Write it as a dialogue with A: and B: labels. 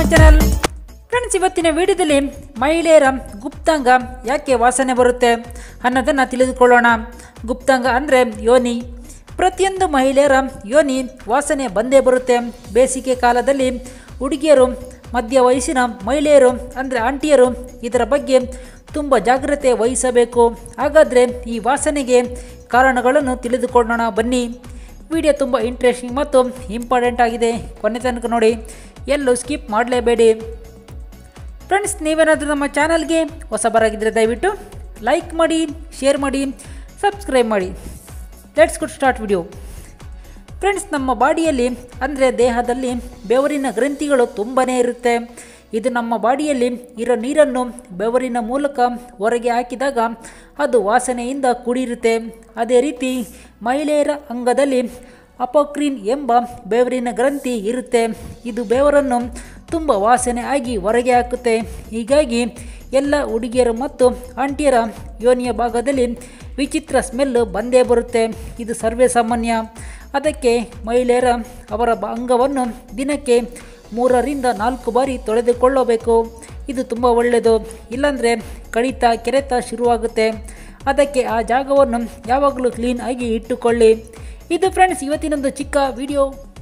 A: channel friends ಇವತ್ತಿನ ವಿಡಿಯೋದಲ್ಲಿ ಮಹಿಳೆಯರ ಗುಪ್ತಾಂಗ ಯಾಕೆ ವಾಸನೆ ಬರುತ್ತೆ ಅನ್ನೋದನ್ನು ತಿಳಿದುಕೊಳ್ಳೋಣ ಗುಪ್ತಾಂಗ ಅಂದರೆ ಯೋನಿ ಪ್ರತಿಯೊಂದು ಮಹಿಳೆಯರ ಯೋನಿ ವಾಸನೆ ಬಂದೇ ಬರುತ್ತೆ ಬೇಸಿಗೆ ಕಾಲದಲ್ಲಿ ಹುಡುಗಿಯರು ಮಧ್ಯ ವಯಸ್ಸಿನ ಮಹಿಳೆಯರು ಅಂದರೆ ಆಂಟಿಯರು ಇದರ ಬಗ್ಗೆ ತುಂಬ ಜಾಗ್ರತೆ ವಹಿಸಬೇಕು ಹಾಗಾದರೆ ಈ ವಾಸನೆಗೆ ಕಾರಣಗಳನ್ನು ತಿಳಿದುಕೊಳ್ಳೋಣ ಬನ್ನಿ ವಿಡಿಯೋ ತುಂಬ ಇಂಟ್ರೆಸ್ಟಿಂಗ್ ಮತ್ತು ಇಂಪಾರ್ಟೆಂಟ್ ಆಗಿದೆ ಕೊನೆ ತನಕ ನೋಡಿ ಎಲ್ಲೂ ಸ್ಕಿಪ್ ಮಾಡಲೇಬೇಡಿ ಫ್ರೆಂಡ್ಸ್ ನೀವೇನಾದರೂ ನಮ್ಮ ಚಾನಲ್ಗೆ ಹೊಸಬರಾಗಿದ್ದರೆ ದಯವಿಟ್ಟು ಲೈಕ್ ಮಾಡಿ ಶೇರ್ ಮಾಡಿ ಸಬ್ಸ್ಕ್ರೈಬ್ ಮಾಡಿ let's good start video friends ನಮ್ಮ ಬಾಡಿಯಲ್ಲಿ ಅಂದರೆ ದೇಹದಲ್ಲಿ ಬೆವರಿನ ಗ್ರಂಥಿಗಳು ತುಂಬಾ ಇರುತ್ತೆ ಇದು ನಮ್ಮ ಬಾಡಿಯಲ್ಲಿ ಇರೋ ನೀರನ್ನು ಬೆವರಿನ ಮೂಲಕ ಹೊರಗೆ ಹಾಕಿದಾಗ ಅದು ವಾಸನೆಯಿಂದ ಕೂಡಿರುತ್ತೆ ಅದೇ ರೀತಿ ಮಹಿಳೆಯರ ಅಂಗದಲ್ಲಿ ಅಪೋಕ್ರಿನ್ ಎಂಬ ಬೆವರಿನ ಗ್ರಂಥಿ ಇರುತ್ತೆ ಇದು ಬೆವರನ್ನು ತುಂಬ ವಾಸನೆ ಆಗಿ ಹೊರಗೆ ಹಾಕುತ್ತೆ ಹೀಗಾಗಿ ಎಲ್ಲ ಹುಡುಗಿಯರು ಮತ್ತು ಆಂಟಿಯರ ಯೋನಿಯ ಭಾಗದಲ್ಲಿ ವಿಚಿತ್ರ ಸ್ಮೆಲ್ ಬಂದೇ ಬರುತ್ತೆ ಇದು ಸರ್ವೇ ಸಾಮಾನ್ಯ ಅದಕ್ಕೆ ಮಹಿಳೆಯರ ಅವರ ಬ- ಅಂಗವನ್ನು ದಿನಕ್ಕೆ ಮೂರರಿಂದ ನಾಲ್ಕು ಬಾರಿ ತೊಳೆದುಕೊಳ್ಳಬೇಕು ಇದು ತುಂಬ ಒಳ್ಳೆಯದು ಇಲ್ಲಾಂದರೆ ಕಡಿತ ಕೆರೆತ ಶುರುವಾಗುತ್ತೆ ಅದಕ್ಕೆ ಆ ಜಾಗವನ್ನು ಯಾವಾಗಲೂ ಕ್ಲೀನ್ ಆಗಿ ಇಟ್ಟುಕೊಳ್ಳಿ ಇದು ಫ್ರೆಂಡ್ಸ್ ಇವತ್ತಿನೊಂದು ಚಿಕ್ಕ ವಿಡಿಯೋ